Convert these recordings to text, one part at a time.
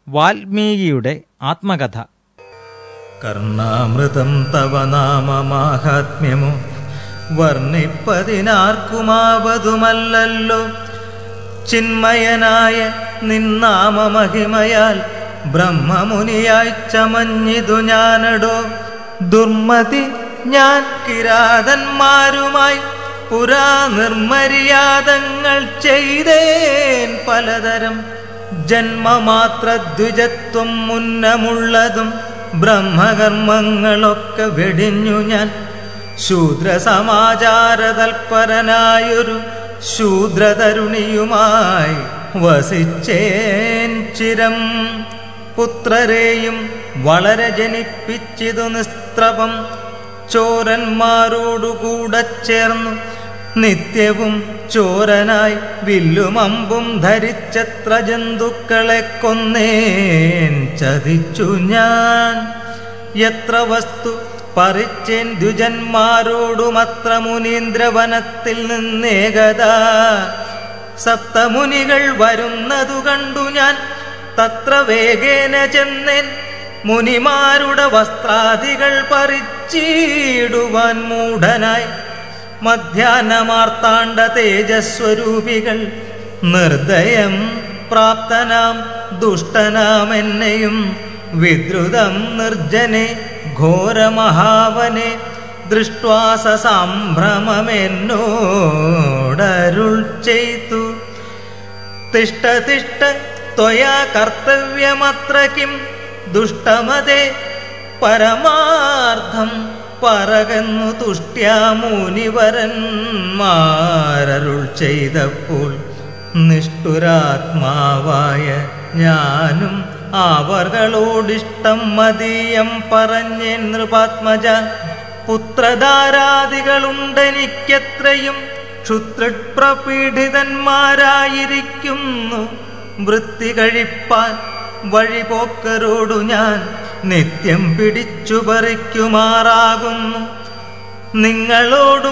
വാൽമീകിയുടെ ആത്മകഥ കർണാമൃതം തവ നാമമാഹാത്മ്യമോ വർണ്ണിപ്പതിനാർക്കുമാവതുമല്ലല്ലോ ചിന്മയനായ നിന്നാമമഹിമയാൽ ബ്രഹ്മമുനിയായി ചമഞ്ഞിതു ഞാനടോ ദുർമതി ഞാൻ കിരാതന്മാരുമായി പുരാ നിർമര്യാദങ്ങൾ ചെയ്തേൻ പലതരം ജന്മമാത്രദ്വിജത്വം മുന്നമുള്ളതും ബ്രഹ്മകർമ്മങ്ങളൊക്കെ വെടിഞ്ഞു ഞാൻ ശൂദ്രസമാചാരതൽപരനായൊരു ശൂദ്രതരുണിയുമായി വസിച്ചേൻ ചിരം പുത്രരെയും വളരെ ജനിപ്പിച്ചിതു നിസ്ത്രപം ചോരന്മാരോടുകൂടെ ചേർന്നു നിത്യവും ചോരനായി വില്ലുമമ്പും ധരിച്ചത്ര ജന്തുക്കളെ കൊന്നേൻ ചതിച്ചു ഞാൻ എത്ര വസ്തു പറിച്ചേൻ ദ്വിജന്മാരോടുമത്ര മുനീന്ദ്രവനത്തിൽ നിന്നേകതാ സപ്തമുനികൾ വരുന്നതു കണ്ടു ഞാൻ തത്ര വേഗേന ചെന്നേൻ മുനിമാരുടെ വസ്ത്രാദികൾ പറിച്ചിടുവാൻ മൂഢനായി മധ്യാഹ്നമാർത്താണ്ഡ തേജസ്വരൂപികൾ നിർദ്ദയം പ്രാപ്തനാം ദുഷ്ടനാമെന്നെയും വിദ്രുതം നിർജനെ ഘോരമഹാവനെ ദൃഷ്ട്വാസ സംഭ്രമമെന്നോടരുൾ ചെയ്തു തിഷ്ട തിഷ്ട ത്വയാ കർത്തവ്യമത്ര കിം ദുഷ്ടമതേ പരമാർത്ഥം പറകന്നു തുഷ്ട്യാമുനിവരന്മാരരുൾ ചെയ്തപ്പോൾ നിഷ്ഠുരാത്മാവായ ഞാനും അവർകളോടിഷ്ടം മതീയം പറഞ്ഞേൻ നൃപാത്മജ പുത്രധാരാദികളുണ്ടെനിക്കെത്രയും ക്ഷുത്രപ്രപീഡിതന്മാരായിരിക്കുന്നു വൃത്തി കഴിപ്പാൻ വഴിപോക്കരോടു ഞാൻ നിത്യം പിടിച്ചു പറിക്കുമാറാകുന്നു നിങ്ങളോടും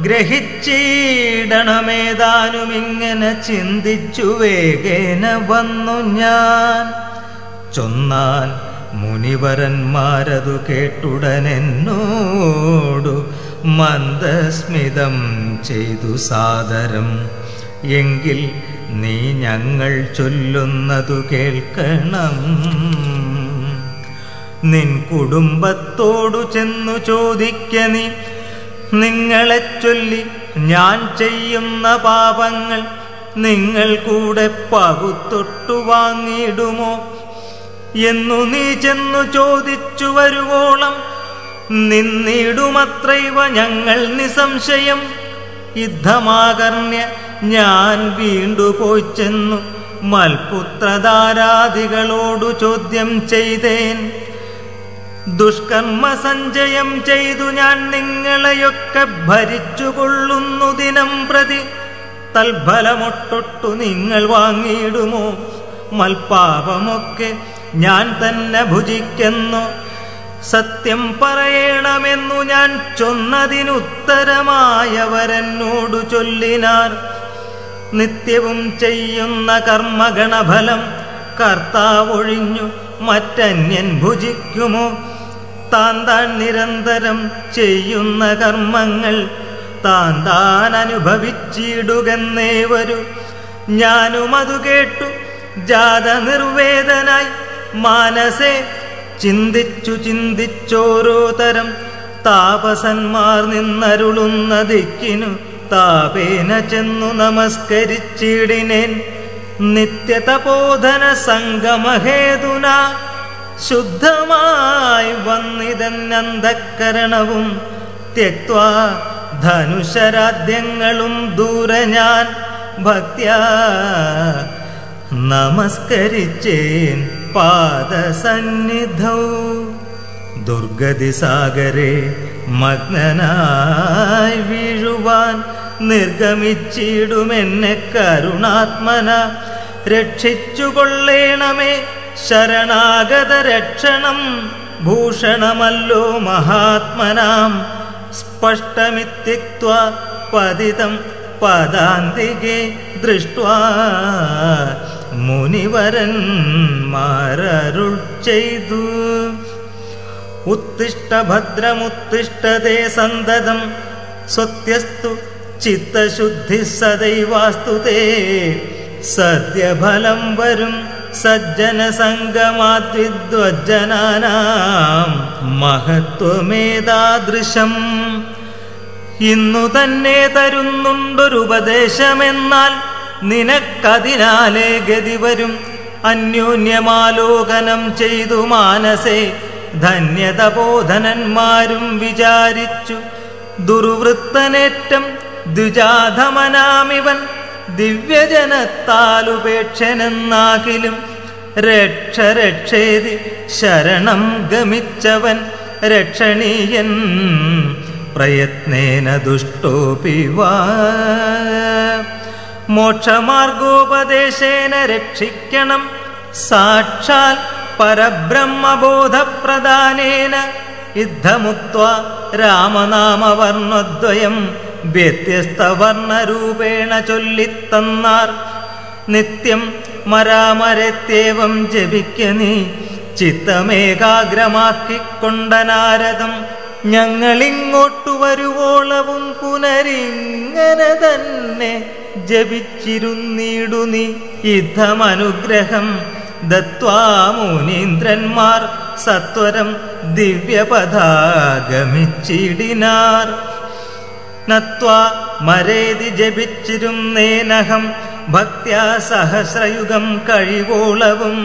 ഗ്രഹിച്ചിടണമേതാനും ഇങ്ങനെ ചിന്തിച്ചു വേഗേന വന്നു ഞാൻ ചൊന്നാൻ മുനിവരന്മാരതു കേട്ടുടനെന്നോടു മന്ദസ്മിതം ചെയ്തു സാദരം എങ്കിൽ നീ ഞങ്ങൾ ചൊല്ലുന്നതു കേൾക്കണം നിൻ കുടുംബത്തോടു ചെന്നു ചോദിക്ക നീ നിങ്ങളെ ചൊല്ലി ഞാൻ ചെയ്യുന്ന പാപങ്ങൾ നിങ്ങൾ കൂടെ പകുത്തൊട്ടു വാങ്ങിയിടുമോ എന്നു നീ ചെന്നു ചോദിച്ചു വരുവോളം നിന്നിടുമത്രൈവ ഞങ്ങൾ നിസംശയം യുദ്ധമാകർണ്യ ഞാൻ വീണ്ടു പോയി ചെന്നു മൽപുത്രധാരാദികളോടു ചോദ്യം ചെയ്തേൻ ദുഷ്കർമ്മ സഞ്ചയം ചെയ്തു ഞാൻ നിങ്ങളെയൊക്കെ ഭരിച്ചുകൊള്ളുന്നു ദിനം പ്രതി തൽഫലമൊട്ടൊട്ടു നിങ്ങൾ വാങ്ങിയിടുമോ മൽപാപമൊക്കെ ഞാൻ തന്നെ ഭുജിക്കുന്നു സത്യം പറയണമെന്നു ഞാൻ ചൊന്നതിനുത്തരമായവരെന്നോടു ചൊല്ലിനാർ നിത്യവും ചെയ്യുന്ന കർമ്മഗണഫലം കർത്താവൊഴിഞ്ഞു മറ്റന്യൻ ഭുജിക്കുമോ താൻ താൻ നിരന്തരം ചെയ്യുന്ന കർമ്മങ്ങൾ താൻ താൻ അനുഭവിച്ചിടുകെന്നേ വരൂ ഞാനും അതു കേട്ടു ജാത നിർവേദനായി മാനസേ ചിന്തിച്ചു ചിന്തിച്ചോരോ തരം താപസന്മാർ നിന്നരുളുന്ന ദിക്കിനു താപേന ചെന്നു നമസ്കരിച്ചിടിനേൻ നിത്യതപോധന സംഗമഹേതുന ശുദ്ധമായി വന്നിതന്നന്തക്കരണവും ത്യക്വാ ധനുഷരാദ്യങ്ങളും ദൂരെ ഞാൻ ഭക്ത്യാ നമസ്കരിച്ചേൻ പാദസന്നിധൗ ദുർഗതി സാഗരെ മഗ്നനായി വീഴുവാൻ നിർഗമിച്ചിടുമെന്നെ കരുണാത്മന രക്ഷിച്ചുകൊള്ളേണമേ ശരണാഗത രക്ഷണം ഭൂഷണമല്ലോ മഹാത്മനാം സ്പഷ്ടമിത്യുക്ത പതിതം പദാന്തികെ ദൃഷ്ട്വാ മുനിവരന്മാരരുൾ ചെയ്തു ഉത്തിഷ്ടഭദ്രമുത്തിഷ്ടതേ സന്തതം സ്വത്യസ്തു ചിത്തശുദ്ധി സദൈവാസ്തു തേ സത്യഫലം വരും സജ്ജന സംഗമാദ്വിദ്വജ്ജനാനാം മഹത്വമേതാദൃശം ഇന്നു തന്നെ തരുന്നുണ്ടൊരുപദേശമെന്നാൽ നിനക്കതിനാലേ ഗതി വരും അന്യോന്യമാലോകനം ചെയ്തു മാനസേ ധന്യതബോധനന്മാരും വിചാരിച്ചു ദുർവൃത്തനേറ്റം ദ്വിജാധമനാമിവൻ ദിവ്യജനത്താലുപേക്ഷനെന്നാകിലും രക്ഷ രക്ഷേതി ശരണം ഗമിച്ചവൻ രക്ഷണീയൻ പ്രയത്നേന ദുഷ്ടോപി വാ മോക്ഷമാർഗോപദേശേന രക്ഷിക്കണം സാക്ഷാൽ പരബ്രഹ്മബോധപ്രദാനേന യുദ്ധമുക്ത രാമനാമവർണ്ണദ്വയം വ്യത്യസ്തവർണ്ണരൂപേണ ചൊല്ലിത്തന്നാർ നിത്യം മരാമരത്യേവം ജപിക്ക നീ ചിത്തമേകാഗ്രമാക്കിക്കൊണ്ട നാരദം ഞങ്ങളിങ്ങോട്ടു വരുവോളവും പുനരിങ്ങനെ തന്നെ ജപിച്ചിരുന്നീടു നീ യുദ്ധമനുഗ്രഹം ദത്വാ മുനീന്ദ്രന്മാർ സത്വരം ദിവ്യപഥാഗമിച്ചിടിനാർ നത്വാ മരേതി ജപിച്ചിരുന്നേനഹം ഭക്ത്യാ സഹസ്രയുഗം കഴിവോളവും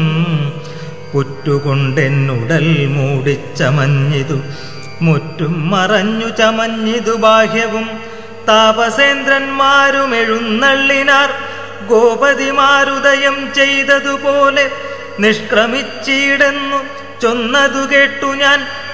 പുറ്റുകൊണ്ടെന്നുടൽ മൂടിച്ചമഞ്ഞിതു മുറ്റും മറഞ്ഞു ചമഞ്ഞിതു ബാഹ്യവും താപസേന്ദ്രന്മാരും എഴുന്നള്ളിനാർ ഗോപതിമാരുദയം ചെയ്തതുപോലെ നിഷ്ക്രമിച്ചിടെന്നു ചൊന്നതു കേട്ടു ഞാൻ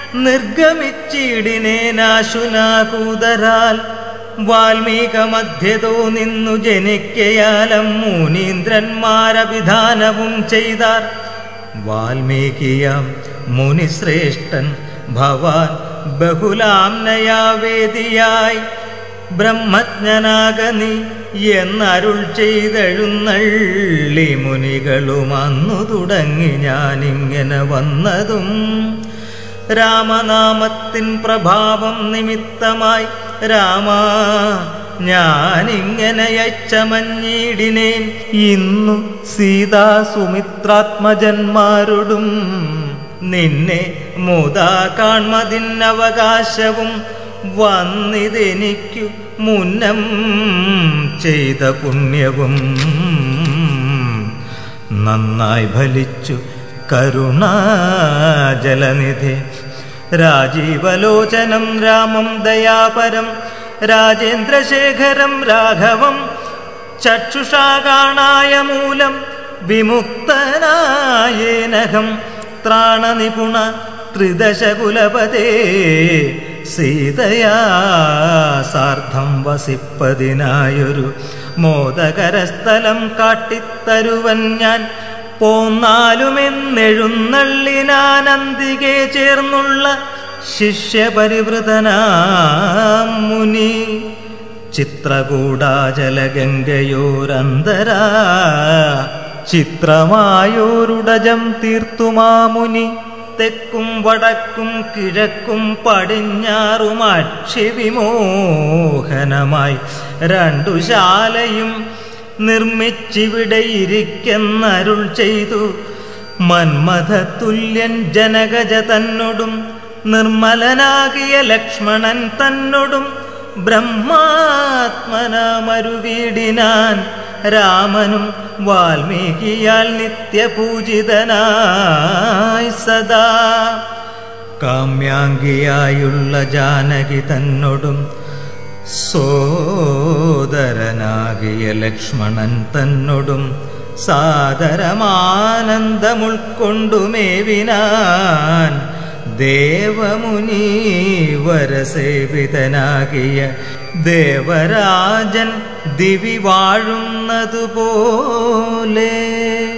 നിർഗമിച്ചിടിനേനാശുനാകൂതരാൽ വാൽമീക മധ്യതോ നിന്നു ജനിക്കയാലം മുനീന്ദ്രന്മാരഭിധാനവും ചെയ്താർ വാൽമീകിയാം മുനിശ്രേഷ്ഠൻ ഭവാൻ ബഹുലാംനയാവേദിയായി ബ്രഹ്മജ്ഞനാകനി എന്നരുൾ ചെയ്തെഴുന്നള്ളി മുനികളും അന്നു തുടങ്ങി ഞാനിങ്ങനെ വന്നതും രാമനാമത്തിൻ പ്രഭാവം നിമിത്തമായി രാമ ഞാനിങ്ങനെ യച്ചമഞ്ഞിടിനേൻ ഇന്നു സീതാ സുമിത്രാത്മജന്മാരോടും നിന്നെ മുതാ കാൺമതിനവകാശവും വന്നിതെനിക്കു മുന്നം ചെയ്ത പുണ്യവും നന്നായി ഫലിച്ചു കരുണാജലനിധി രാജീവലോചനം രാമം ദയാപരം രാജേന്ദ്രശേഖരം രാഘവം ചക്ഷുഷാകാണായ മൂലം വിമുക്തനായേനഹം ത്രാണനിപുണ ത്രിദശകുലപതേ സീതയാ സാർദ്ധം വസിപ്പതിനായൊരു മോദകരസ്ഥലം കാട്ടിത്തരുവൻ ഞാൻ പോന്നാലുമെന്നെഴുന്നള്ളിനാനന്തികെ ചേർന്നുള്ള ശിഷ്യപരിവൃതനാം മുനി ചിത്രകൂടാചലഗംഗയോരന്തരാ ചിത്രമായോരുടജം തീർത്തുമാമുനി തെക്കും വടക്കും കിഴക്കും പടിഞ്ഞാറും അക്ഷിവിമോഹനമായി രണ്ടു ശാലയും നിർമ്മിച്ചിവിടെ ഇരിക്കെന്നരുൾ ചെയ്തു മന്മഥതുല്യൻ ജനകജ തന്നോടും നിർമ്മലനാകിയ ലക്ഷ്മണൻ തന്നോടും ബ്രഹ്മാത്മനമരുവീടിനാൻ രാമനും വാൽമീകിയാൽ നിത്യപൂജിതനായി സദാ കാമ്യാംഗിയായുള്ള ജാനകി തന്നോടും സോദരനാകിയ ലക്ഷ്മണൻ തന്നോടും സാദരമാനന്ദമുൾക്കൊണ്ടുമേവിനാൻ ദേവമുനീവരസേവിതനാകിയ ദേവരാജൻ ദിവി വാഴുന്നതുപോലെ